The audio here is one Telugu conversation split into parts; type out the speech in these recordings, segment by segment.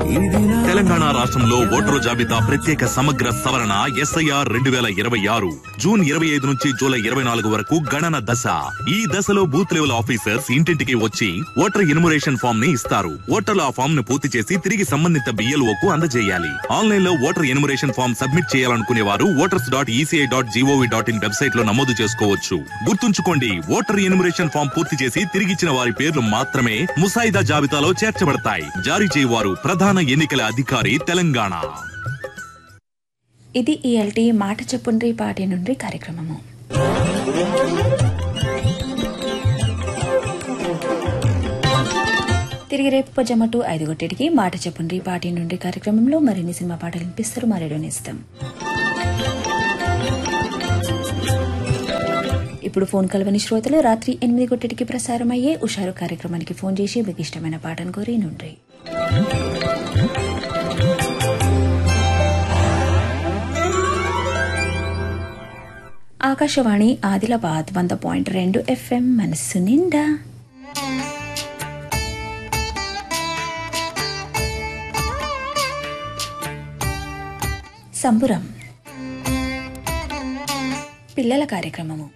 తెలంగాణ రాష్ట్రంలో ఓటరు జాబితా ప్రత్యేక సమగ్ర సవరణ ఎస్ఐఆర్ రెండు వేల ఇరవై ఆరు జూన్ ఇరవై ఐదు నుంచి జూలై ఇరవై నాలుగు వరకు గణన దశ ఈ దశలో బూత్ లెవెల్ ఆఫీసర్స్ ఇంటింటికి వచ్చి ఓటర్ ఎన్యుమరేషన్ ఫామ్ ని ఇస్తారు ఓటర్లు ఆ ఫామ్ ను పూర్తి చేసి తిరిగి సంబంధిత బిఎల్ఓ కు అందజేయాలి ఆన్లైన్ లో ఓటర్ ఎన్యుమరేషన్ ఫామ్ సబ్మిట్ చేయాలనుకునే వారు voters dot ECI dot gov dot in website లో నమోదు చేసుకోవచ్చు గుర్తుంచుకోండి ఓటర్ ఎన్యుమరేషన్ ఫామ్ పూర్తి చేసి తిరిగిచ్చిన వారి పేర్లు మాత్రమే ముసాయిదా జాబితాలో చేర్చబడతాయి జారీ చేయవారు ప్రధాన ఎన్నికల అధికారి తెలంగాణ ఇది ఈఎల్టీ మాట చెప్పుండ్రి పాటి నుండి కార్యక్రమము తిరిగి రేపు పొజమటు ఐదు గొట్టెటికి మాట చెప్పుండ్రి పాటి నుండి కార్యక్రమంలో మరిన్ని సినిమా పాటలు వినిపిస్తారు మా రేడియో నేస్తం ఇప్పుడు ఫోన్ కలవని శ్రోతలు రాత్రి ఎనిమిది గొట్టెటికి ప్రసారమయ్యే ఉషారు కార్యక్రమానికి ఫోన్ చేసి మీకు ఇష్టమైన పాటను కోరి నుండ్రి ఆకాశవాణి ఆదిలాబాద్ వంద పాయింట్ రెండు ఎఫ్ఎం మనస్సు నిండా సంబురం పిల్లల కార్యక్రమము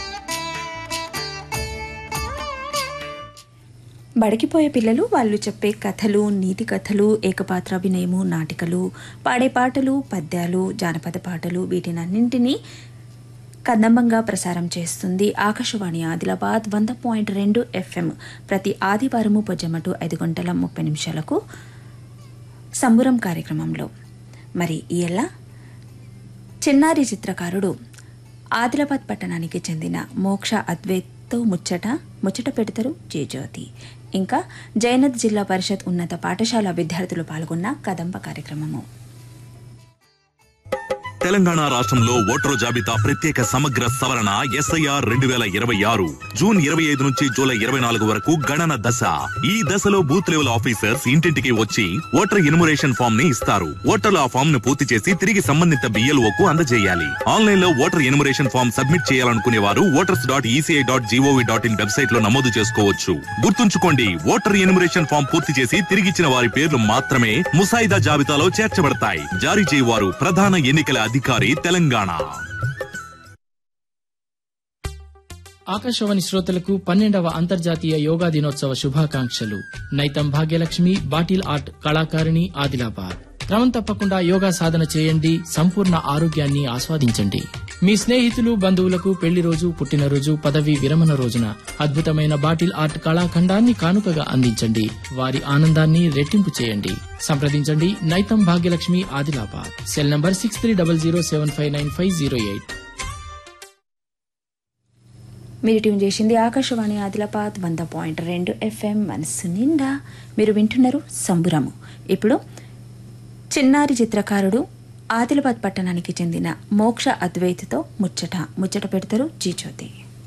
బడికిపోయే పిల్లలు వాళ్ళు చెప్పే కథలు నీతి కథలు ఏకపాత్రాభినయము నాటికలు పాడే పాటలు పద్యాలు జానపద పాటలు వీటినన్నింటినీ కదంబంగా ప్రసారం చేస్తుంది ఆకాశవాణి ఆదిలాబాద్ వంద పాయింట్ రెండు ఎఫ్ఎం ప్రతి ఆదివారము పొజ్జమటు ఐదు గంటల ముప్పై నిమిషాలకు సంబురం కార్యక్రమంలో మరి ఇలా చిన్నారి చిత్రకారుడు ఆదిలాబాద్ పట్టణానికి చెందిన మోక్ష అద్వైత్తో ముచ్చట ముచ్చట పెడతారు జయజ్యోతి ఇంకా జైనత్ జిల్లా పరిషత్ ఉన్నత పాఠశాల విద్యార్థులు పాల్గొన్న కదంబ కార్యక్రమము తెలంగాణ రాష్ట్రంలో ఓటరు జాబితా ప్రత్యేక సమగ్ర సవరణ ఎస్ఐఆర్ రెండు వేల ఇరవై ఆరు జూన్ ఇరవై ఐదు నుంచి జూలై ఇరవై నాలుగు వరకు గణన దశ ఈ దశలో బూత్ లెవెల్ ఆఫీసర్స్ ఇంటింటికి వచ్చి ఓటర్ ఎన్యుమరేషన్ ఫామ్ ని ఇస్తారు ఓటర్లు ఆ ఫామ్ ను పూర్తి చేసి తిరిగి సంబంధిత బిఎల్ఓ కు అందజేయాలి ఆన్లైన్ లో ఓటర్ ఎన్యుమరేషన్ ఫామ్ సబ్మిట్ చేయాలనుకునే వారు voters dot ECI dot gov dot in website లో నమోదు చేసుకోవచ్చు గుర్తుంచుకోండి ఓటర్ ఎన్యుమరేషన్ ఫామ్ పూర్తి చేసి తిరిగిచ్చిన వారి పేర్లు మాత్రమే ముసాయిదా జాబితాలో చేర్చబడతాయి జారీ చేయవారు ప్రధాన ఎన్నికల అధికారి తెలంగాణ ఆకాశవాణి శ్రోతలకు పన్నెండవ అంతర్జాతీయ యోగా దినోత్సవ శుభాకాంక్షలు నైతం భాగ్యలక్ష్మి బాటిల్ ఆర్ట్ కళాకారిణి ఆదిలాబాద్ క్రమం తప్పకుండా యోగా సాధన చేయండి సంపూర్ణ ఆరోగ్యాన్ని ఆస్వాదించండి మీ స్నేహితులు బంధువులకు పెళ్లి రోజు పుట్టినరోజు పదవి విరమణ రోజున అద్భుతమైన బాటిల్ ఆర్ట్ కళాఖండాన్ని కానుకగా అందించండి వారి ఆనందాన్ని రెట్టింపు చేయండి సంప్రదించండి Naitam Bhagyalakshmi Adilabad cell number six three double zero seven five nine five zero eight మీరు ట్యూన్ చేసింది ఆకాశవాణి ఆదిలాబాద్ వంద పాయింట్ రెండు ఎఫ్ఎం మనస్సు నిండా మీరు వింటున్నారు సంబురము ఇప్పుడు చిన్నారి చిత్రకారుడు ఆదిలాబాద్ పట్టణానికి చెందిన మోక్ష అద్వైత్తో ముచ్చట ముచ్చట పెడతారు జీజ్యోతి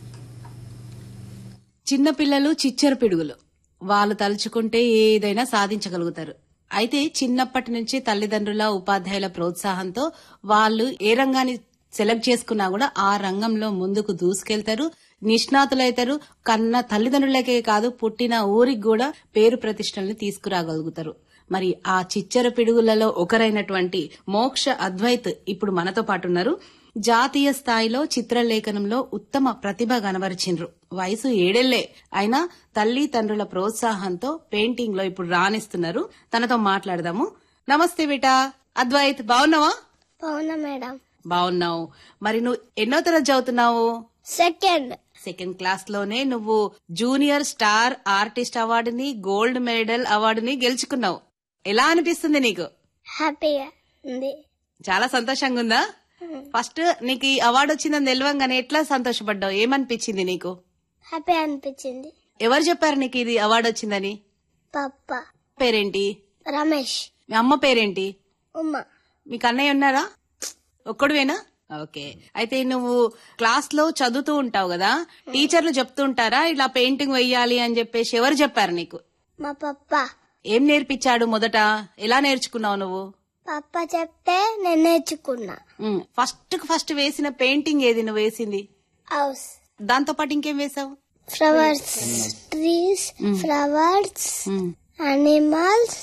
చిన్నపిల్లలు చిచ్చర పిడుగులు వాళ్ళు తలుచుకుంటే ఏదైనా సాధించగలుగుతారు అయితే చిన్నప్పటి నుంచి తల్లిదండ్రుల ఉపాధ్యాయుల ప్రోత్సాహంతో వాళ్ళు ఏ రంగాన్ని సెలెక్ట్ చేసుకున్నా కూడా ఆ రంగంలో ముందుకు దూసుకెళ్తారు నిష్ణాతులైతారు కన్న తల్లిదండ్రులకే కాదు పుట్టిన ఊరికి కూడా పేరు ప్రతిష్టల్ని తీసుకురాగలుగుతారు మరి ఆ చిచ్చర పిడుగులలో ఒకరైనటువంటి మోక్ష అద్వైత్ ఇప్పుడు మనతో పాటు ఉన్నారు జాతీయ స్థాయిలో చిత్రలేఖనంలో ఉత్తమ ప్రతిభ కనబరిచిండ్రు వయసు ఏడేళ్లే అయినా తల్లి తండ్రుల ప్రోత్సాహంతో పెయింటింగ్ లో ఇప్పుడు రాణిస్తున్నారు తనతో మాట్లాడదాము నమస్తే బేటా అద్వైత్ బాగున్నావా అవునా మేడం బాగున్నావు మరి నువ్వు ఎన్నో తరగతి చదువుతున్నావు సెకండ్ సెకండ్ క్లాస్ లోనే నువ్వు జూనియర్ స్టార్ ఆర్టిస్ట్ అవార్డుని గోల్డ్ మెడల్ అవార్డుని గెలుచుకున్నావు ఎలా అనిపిస్తుంది నీకు హ్యాపీగా ఉంది చాలా సంతోషంగా ఉందా ఫస్ట్ నీకు ఈ అవార్డు వచ్చిందని తెలియంగానే ఎట్లా సంతోషపడ్డావు ఏమనిపించింది నీకు హ్యాపీ అనిపించింది ఎవరు చెప్పారు నీకు ఇది అవార్డు వచ్చిందని పప్ప పేరేంటి రమేష్ మీ అమ్మ పేరేంటి ఉమ్మ మీకు అన్నయ్య ఉన్నారా ఒక్కడువేనా ఓకే అయితే నువ్వు క్లాస్ లో చదువుతూ ఉంటావు కదా టీచర్లు చెప్తూ ఉంటారా ఇలా పెయింటింగ్ వెయ్యాలి అని చెప్పేసి ఎవరు చెప్పారు నీకు మా పప్ప ఏం నేర్పించాడు మొదట ఎలా నేర్చుకున్నావు నువ్వు పప్ప చెప్తే నేను నేర్చుకున్నా ఫస్ట్ ఫస్ట్ వేసిన పెయింటింగ్ ఏది నువ్వు వేసింది హౌస్ దాంతో పాటు ఇంకేం వేసావు flowers trees flowers animals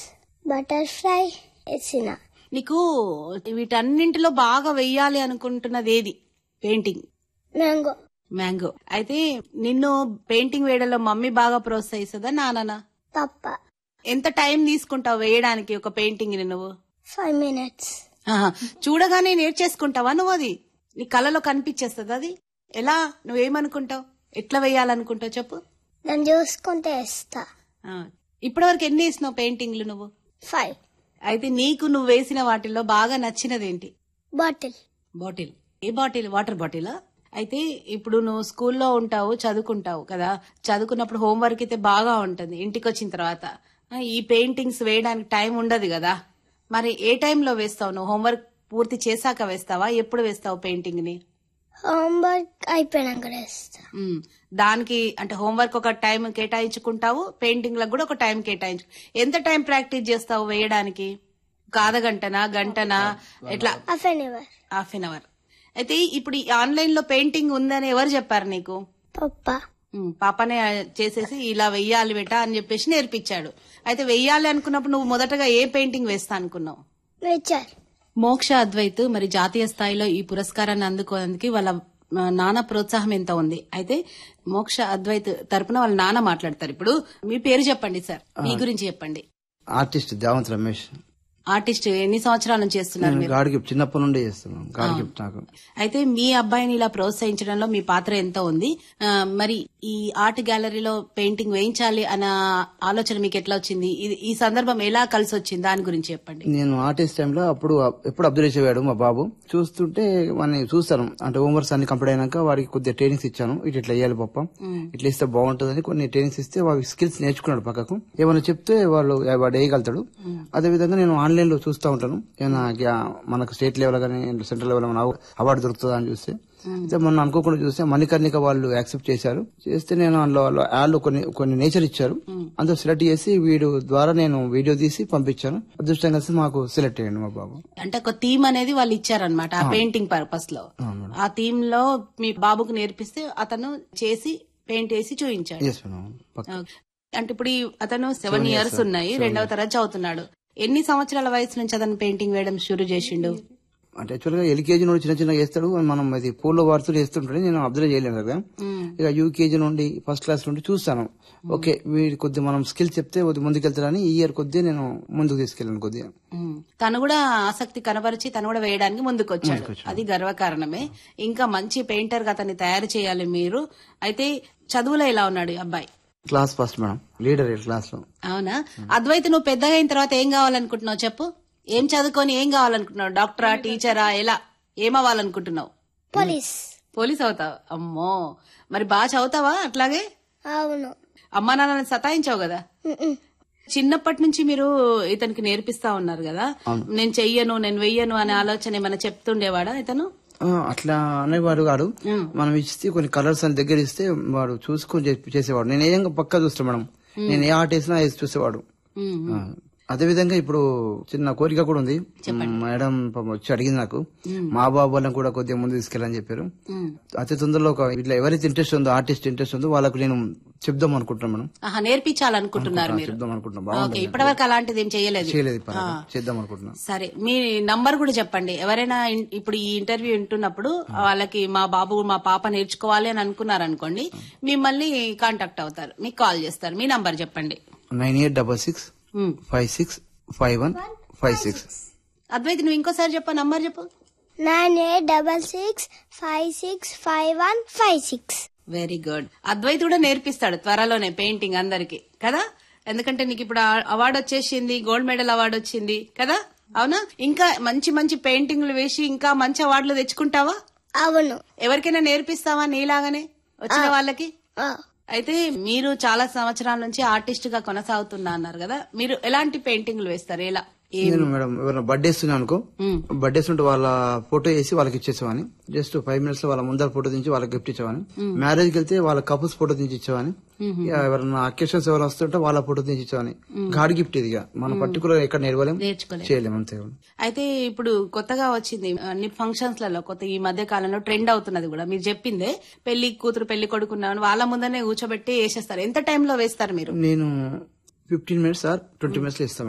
butterfly వేసిన నీకు వీటన్నింటిలో బాగా వెయ్యాలి అనుకుంటున్నది ఏది పెయింటింగ్ మ్యాంగో మ్యాంగో అయితే నిన్ను పెయింటింగ్ వేయడంలో మమ్మీ బాగా ప్రోత్సహిస్తుందా నాన్న పప్ప ఎంత టైం తీసుకుంటావు వేయడానికి ఒక పెయింటింగ్ ని నువ్వు ఫైవ్ మినిట్స్ ఆహా. చూడగానే నేర్చేసుకుంటావా నువ్వు అది నీ కళ్ళలో కనిపించేస్తుంది అది ఎలా నువ్వేమనుకుంటావు ఎట్లా వేయాలనుకుంటావు చెప్పు దాన్ని చూసుకుంటే వేస్తా ఆ. ఇప్పటివరకు ఎన్ని వేసినావు పెయింటింగ్లు నువ్వు ఫైవ్ అయితే నీకు నువ్వు వేసిన వాటిల్లో బాగా నచ్చినది ఏంటి బాటిల్ బాటిల్ ఏ బాటిల్ వాటర్ బాటిలా అయితే ఇప్పుడు నువ్వు స్కూల్లో ఉంటావు చదువుకుంటావు కదా చదువుకున్నప్పుడు హోంవర్క్ అయితే బాగా ఉంటుంది ఇంటికి వచ్చిన తర్వాత ఆ, ఈ పెయింటింగ్స్ వేయడానికి టైం ఉండదు కదా మరి ఏ టైంలో వేస్తావు నువ్వు హోంవర్క్ పూర్తి చేశాక వేస్తావా ఎప్పుడు వేస్తావు పెయింటింగ్ ని హోంవర్క్ అయిపోయినాక వేస్తా ఉమ్, దానికి అంటే హోంవర్క్ ఒక టైం కేటాయించుకుంటావు పెయింటింగ్ లకు కూడా ఒక టైం కేటాయించు ఎంత టైం ప్రాక్టీస్ చేస్తావు వేయడానికి ఒక అర్ధ గంటనా గంటనా ఎట్లా half an hour half an hour అయితే ఇప్పుడు ఈ ఆన్లైన్ లో పెయింటింగ్ ఉందని ఎవరు చెప్పారు నీకు పప్ప ఉమ్, పాపనే చేసేసి ఇలా వెయ్యాలి బెట అని చెప్పేసి నేర్పించాడు అయితే వెయ్యాలి అనుకున్నప్పుడు నువ్వు మొదటగా ఏ పెయింటింగ్ వేస్తా అనుకున్నావు నేచర్ మోక్ష అద్వైత్ మరి జాతీయ స్థాయిలో ఈ పురస్కారాన్ని అందుకోవడానికి వాళ్ళ ఆ, నాన్న ప్రోత్సాహం ఎంత ఉంది అయితే మోక్ష అద్వైత్ తరపున వాళ్ళ నాన్న మాట్లాడతారు ఇప్పుడు మీ పేరు చెప్పండి సార్ మీ గురించి చెప్పండి ఆర్టిస్ట్ దేవంత్ రమేష్ ఆర్టిస్ట్ ఎన్ని సంవత్సరాల నుంచి చేస్తున్నారు నేను మీరు గాడ్ గిఫ్ట్ చిన్నప్పటి నుండి చేస్తున్నాను గాడ్ గిఫ్ట్ నాకు అయితే మీ అబ్బాయిని ఇలా ప్రోత్సహించడంలో మీ పాత్ర ఎంత ఉంది ఆ, మరి ఈ ఆర్ట్ గ్యాలరీలో పెయింటింగ్ వేయించాలి అన్న ఆలోచన మీకు ఎట్లా వచ్చింది ఇది ఈ సందర్భం ఎలా కలిసి వచ్చింది దాని గురించి చెప్పండి నేను ఆర్టిస్ట్ టైంలో అప్పుడు ఎప్పుడు అబ్జర్వ్ చేసేవాడు మా బాబు చూస్తుంటే వాడిని చూస్తాను అంటే హోంవర్క్స్ అన్ని కంప్లీట్ అయినాక వాడికి కొద్దిగా ట్రైనింగ్స్ ఇచ్చాను ఇట్లా ఇట్లా వేయాలి పప్ప ఇట్లా ఇస్తే బాగుంటుందని కొన్ని ట్రైనింగ్స్ ఇస్తే వాడి స్కిల్స్ నేర్చుకున్నాడు పక్కకు ఏమైనా చెప్తే వాళ్ళు వాడు వేయగలుగుతాడు అదే విధంగా నేను ఆన్లైన్ లో చూస్తూ ఉంటాను ఏమైనా గ్యా- మనకు స్టేట్ లెవెల్ కానీ సెంట్రల్ లెవెల్ ఏమైనా అవార్డు దొరుకుతుందా అని చూస్తే అయితే మొన్న అనుకోకుండా చూస్తే మణికర్ణిక వాళ్ళు యాక్సెప్ట్ చేశారు చేస్తే నేను అందులో వాళ్ళు యాడ్లో కొన్ని కొన్ని నేచర్ ఇచ్చారు అందులో సెలెక్ట్ చేసి వీడు ద్వారా నేను వీడియో తీసి పంపించాను అదృష్టం కలిసి మాకు సెలెక్ట్ అయ్యండి మా బాబు అంటే ఒక థీమ్ అనేది వాళ్ళు ఇచ్చారనమాట ఆ పెయింటింగ్ పర్పస్ లో ఆ థీమ్ లో మీ బాబుకు నేర్పిస్తే అతను చేసి పెయింట్ వేసి చూపించాడు ఎస్ మేడం పక్క ఓకే. అంటే ఇప్పుడు ఈ అతను సెవెన్ ఇయర్స్ ఉన్నాయి రెండవ తరగతి చదువుతున్నాడు ఎన్ని సంవత్సరాల వయసు నుంచి అతను పెయింటింగ్ వేయడం షురు చేసిండు అంటే యాక్చువల్ గా ఎల్కేజీ నుండి చిన్న చిన్న వేస్తాడు మనం అది పూల్లో వాడుతూ వేస్తుంటాడు నేను అబ్జర్వ్ చేయలేను కదా ఇక యూకేజీ నుండి ఫస్ట్ క్లాస్ నుండి చూస్తాను ఓకే వీడి కొద్దిగా మనం స్కిల్ చెప్తే కొద్ది ముందుకెళ్తాడని ఈ ఇయర్ కొద్దిగా నేను ముందుకు తీసుకెళ్ళాను కొద్దిగా ఉమ్. తను కూడా ఆసక్తి కనబరిచి తను కూడా వేయడానికి ముందుకు వచ్చాడు అది గర్వకారణమే ఇంకా మంచి పెయింటర్ గా అతన్ని తయారు చేయాలి మీరు అయితే చదువులో ఎలా ఉన్నాడు ఈ అబ్బాయి class first madam leader class లో అవునా అద్వైత నువ్వు పెద్దగా అయిన తర్వాత ఏం కావాలనుకుంటున్నావు చెప్పు ఏం చదువుకొని ఏం కావాలనుకుంటున్నావు డాక్టరా టీచరా ఎలా ఏమవ్వాలనుకుంటున్నావు పోలీస్ పోలీస్ అవుతావు అమ్మో మరి బాగా చదువుతావా అట్లాగే అవును అమ్మా నాన్నని సతాయించావు కదా మ్మ్. చిన్నప్పటి నుంచి మీరు ఇతనికి నేర్పిస్తా ఉన్నారు కదా నేను చెయ్యను నేను వెయ్యను అనే ఆలోచన ఏమైనా చెప్తుండేవాడా ఇతను ఆ, అట్లా అనేవాడు కాడు మనం ఇస్తే కొన్ని కలర్స్ అని దగ్గర ఇస్తే వాడు చూసుకొని చే- చేసేవాడు నేను ఏం పక్కా చూస్తాను మేడం నేను ఏ ఆర్ట్ వేసినా వేసి చూసేవాడు ఉమ్. ఆ, అదే విధంగా ఇప్పుడు చిన్న కోరిక కూడా ఉంది మేడం పాపం వచ్చి అడిగింది నాకు మా బాబు వాళ్ళని కూడా కొద్దిగా ముందు తీసుకెళ్ళని చెప్పారు అతి తొందరలో ఒక ఇట్లా ఎవరైతే ఇంట్రెస్ట్ ఉందో ఆర్టిస్ట్ ఇంట్రెస్ట్ ఉందో వాళ్ళకు నేను చెప్దాం అనుకుంటున్నాను మేడం ఆహా నేర్పించాలనుకుంటున్నారు మీరు చెప్దాం అనుకుంటున్నాను ఓకే బాగుంటుంది ఇప్పటివరకు అలాంటిది ఏం చేయలేదు చేయలేదు ఇప్పటిదాకా. చేద్దాం అనుకుంటున్నాను సరే మీ నంబర్ కూడా చెప్పండి ఎవరైనా ఇన్- ఇప్పుడు ఈ ఇంటర్వ్యూ వింటున్నప్పుడు వాళ్ళకి మా బాబు మా పాప నేర్చుకోవాలి అని అనుకున్నారు అనుకోండి మిమ్మల్ని కాంటాక్ట్ అవుతారు మీకు కాల్ చేస్తారు మీ నంబర్ చెప్పండి nine eight double six um. Five six five one five six Advaith నువ్వు ఇంకోసారి చెప్పు నంబర్ చెప్పు nine eight double six five six five one five six very good Advaith కూడా నేర్పిస్తాడు త్వరలోనే పెయింటింగ్ అందరికి కదా ఎందుకంటే నీకు ఇప్పుడు అవార్డు వచ్చేసింది గోల్డ్ మెడల్ అవార్డు వచ్చింది కదా అవునా ఇంకా మంచి మంచి పెయింటింగ్లు వేసి ఇంకా మంచి అవార్డులు తెచ్చుకుంటావా అవును ఎవరికైనా నేర్పిస్తావా నీలాగానే వచ్చిన వాళ్ళకి ఆ, అయితే మీరు చాలా సంవత్సరాల నుంచి ఆర్టిస్ట్ గా కొనసాగుతున్నా అన్నారు కదా మీరు ఎలాంటి పెయింటింగ్లు వేస్తారు ఎలా ఏ- నేను మేడం ఎవరైనా బర్త్డేస్ అనుకో బర్త్డేస్ ఉంటే వాళ్ళ ఫోటో వేసి వాళ్ళకి ఇచ్చేసేవాని జస్ట్ ఫైవ్ మినిట్స్ లో వాళ్ళ ముందర ఫోటో దించి వాళ్ళకి గిఫ్ట్ ఇచ్చేవాని మ్యారేజ్ కి వెళ్తే వాళ్ళ కపుల్స్ ఫోటో దించి ఇచ్చేవాని ఇక ఎవరైనా అకేషన్స్ ఎవరైనా వస్తుంటే వాళ్ళ ఫోటో దించి ఇచ్చేవాని గాడ్ గిఫ్ట్ ఇది ఇక మనం పర్టికులర్ ఎక్కడ నేర్వలేం నేర్చుకోలేదు చేయలేం అంతే అయితే ఇప్పుడు కొత్తగా వచ్చింది అన్ని ఫంక్షన్స్ లలో కొత్త ఈ మధ్య కాలంలో ట్రెండ్ అవుతున్నది కూడా మీరు చెప్పిందే పెళ్లి కూతురు పెళ్లి కొడుకున్నాను వాళ్ళ ముందనే కూర్చోబెట్టి వేసేస్తారు ఎంత టైంలో వేస్తారు మీరు నేను fifteen minutes or twenty minutes లో ఇస్తాను మేడం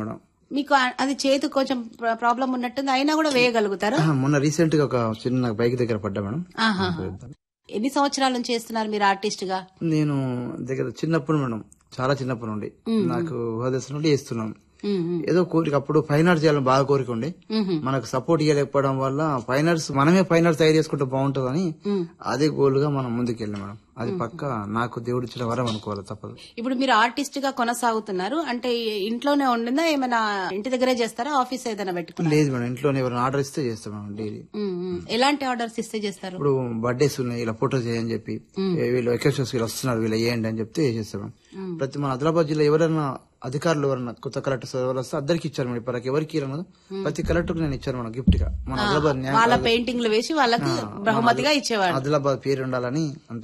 మీకు ఆ- అది చేతి కొంచెం ప్ర- ప్రాబ్లం ఉన్నట్టుంది అయినా కూడా వేయగలుగుతారా ఆహా, మొన్న రీసెంట్ గా ఒక చిన్న బైక్ దగ్గర పడ్డా మేడం ఆహా. ఎన్ని సంవత్సరాల నుంచి చేస్తున్నారు మీరు ఆర్టిస్ట్ గా నేను దగ్గర చిన్నప్పుడు మేడం చాలా చిన్నప్పటి నుండి నాకు ఊహాదశ నుండి చేస్తున్నాను ఉమ్, ఉమ్, ఏదో కోరిక అప్పుడు ఫైన్ ఆర్ట్స్ చేయాలని బాగా కోరిక ఉండే ఉమ్, మనకు సపోర్ట్ ఇవ్వలేకపోవడం వల్ల ఫైన్ ఆర్ట్స్ మనమే ఫైన్ ఆర్ట్స్ తయారు చేసుకుంటే బాగుంటుందని అదే గోల్ గా మనం ముందుకు వెళ్ళాం మేడం అది పక్క నాకు దేవుడు ఇచ్చిన వరం అనుకోవాలి తప్పదు ఇప్పుడు మీరు ఆర్టిస్ట్ గా కొనసాగుతున్నారు అంటే ఇంట్లోనే ఉండిందా ఏమైనా ఇంటి దగ్గరే చేస్తారా ఆఫీస్ ఏదైనా పెట్టుకున్నారా లేదు మేడం ఇంట్లోనే ఎవరైనా ఆర్డర్ ఇస్తే చేస్తాం మేడం డైలీ ఉమ్, ఉమ్. ఎలాంటి ఆర్డర్స్ ఇస్తే చేస్తారు ఇప్పుడు బర్త్డేస్ ఉన్నాయి ఇలా ఫోటోస్ చేయని చెప్పి ఏ వీళ్ళు ఎక్స్ప్రెషన్స్ వీళ్ళు వస్తున్నారు వీళ్ళు వేయండి అని చెప్తే చేసేస్తాం మేడం ప్రతి మన ఆదిలాబాద్ జిల్లా ఎవరైనా అధికారులు ఎవరైనా కొత్త కలెక్టర్స్ ఎవరు వస్తే అందరికి ఇచ్చారు మేడం ఇప్పటికి ఎవరికి ఇవ్వను ప్రతి కలెక్టర్ నేను ఇచ్చాను మేడం గిఫ్ట్ గా మన ఆదిలాబాద్ న్యాయ- వాళ్ళ పెయింటింగ్లు వేసి వాళ్ళకి బహుమతిగా ఇచ్చేవాడు ఆదిలాబాద్ పేరు ఉండాలని అంతే